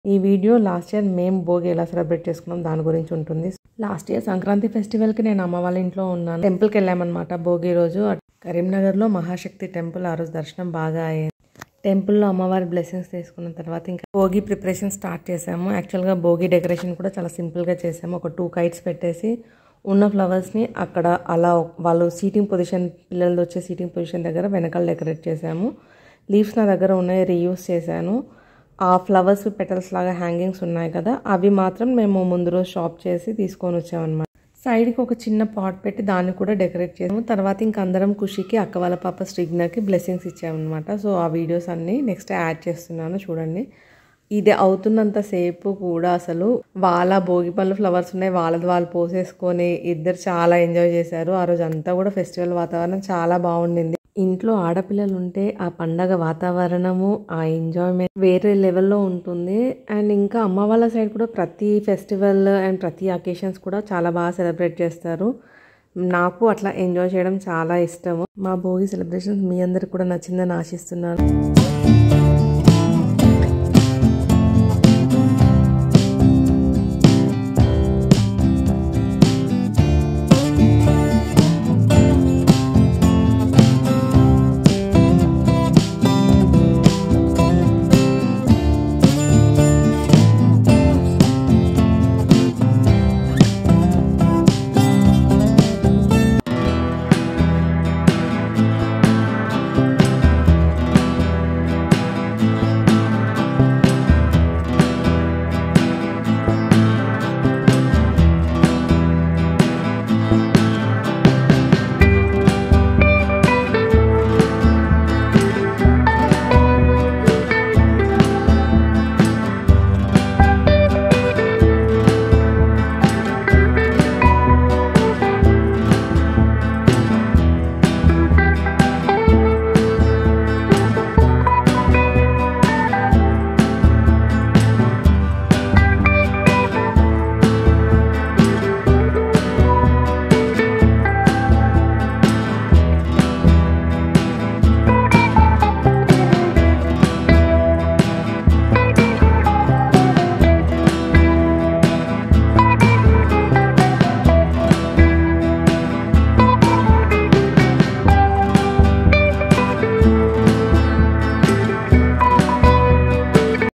ఈ video last year మేము భోగి ఎలా సెలబ్రేట్ చేసుకున్నాం దాని గురించి ఉంటుంది లాస్ట్ ఇయర్ సంక్రాంతి ఫెస్టివల్కి నేను అమ్మ వాళ్ళ ఇంట్లో ఉన్నాను టెంపుల్కి వెళ్ళామన్నమాట భోగి రోజు కరీంనగర్లో మహాశక్తి టెంపుల్ ఆ రోజు దర్శనం బాగా అయ్యింది టెంపుల్లో అమ్మవారి బ్లెస్సింగ్స్ తీసుకున్న తర్వాత ఇంకా భోగి ప్రిపరేషన్ స్టార్ట్ చేసాము యాక్చువల్గా భోగి డెకరేషన్ కూడా చాలా సింపుల్గా చేసాము ఒక టూ కైట్స్ పెట్టేసి ఉన్న ఫ్లవర్స్ని అక్కడ అలా వాళ్ళు సీటింగ్ పొజిషన్ పిల్లలది వచ్చే సీటింగ్ పొజిషన్ దగ్గర వెనకాల డెకరేట్ చేసాము లీవ్స్ నా దగ్గర ఉన్నాయి రీయూస్ చేశాను ఆ ఫ్లవర్స్ పెటల్స్ లాగా హ్యాంగింగ్స్ ఉన్నాయి కదా అవి మాత్రం మేము ముందు రోజు షాప్ చేసి తీసుకొని వచ్చామన్నమాట సైడ్కి ఒక చిన్న పాట్ పెట్టి దాన్ని కూడా డెకరేట్ చేసాము తర్వాత ఇంక అందరం ఖుషికి అక్క వాళ్ళ పాప స్ట్రిగ్నర్కి బ్లెస్సింగ్స్ ఇచ్చామన్నమాట సో ఆ వీడియోస్ అన్నీ నెక్స్ట్ యాడ్ చేస్తున్నాను చూడండి ఇది అవుతున్నంత సేపు కూడా అసలు వాళ్ళ భోగి పళ్ళు ఫ్లవర్స్ ఉన్నాయి వాళ్ళది వాళ్ళు పోసేసుకొని ఇద్దరు చాలా ఎంజాయ్ చేశారు ఆ రోజు అంతా కూడా ఫెస్టివల్ వాతావరణం చాలా బాగుండింది ఇంట్లో ఆడపిల్లలు ఉంటే ఆ పండగ వాతావరణము ఆ ఎంజాయ్మెంట్ వేరే లెవెల్లో ఉంటుంది అండ్ ఇంకా అమ్మ వాళ్ళ సైడ్ కూడా ప్రతి ఫెస్టివల్ అండ్ ప్రతి అకేషన్స్ కూడా చాలా బాగా సెలబ్రేట్ చేస్తారు నాకు అట్లా ఎంజాయ్ చేయడం చాలా ఇష్టము మా భోగి సెలబ్రేషన్స్ మీ అందరికి కూడా నచ్చిందని ఆశిస్తున్నాను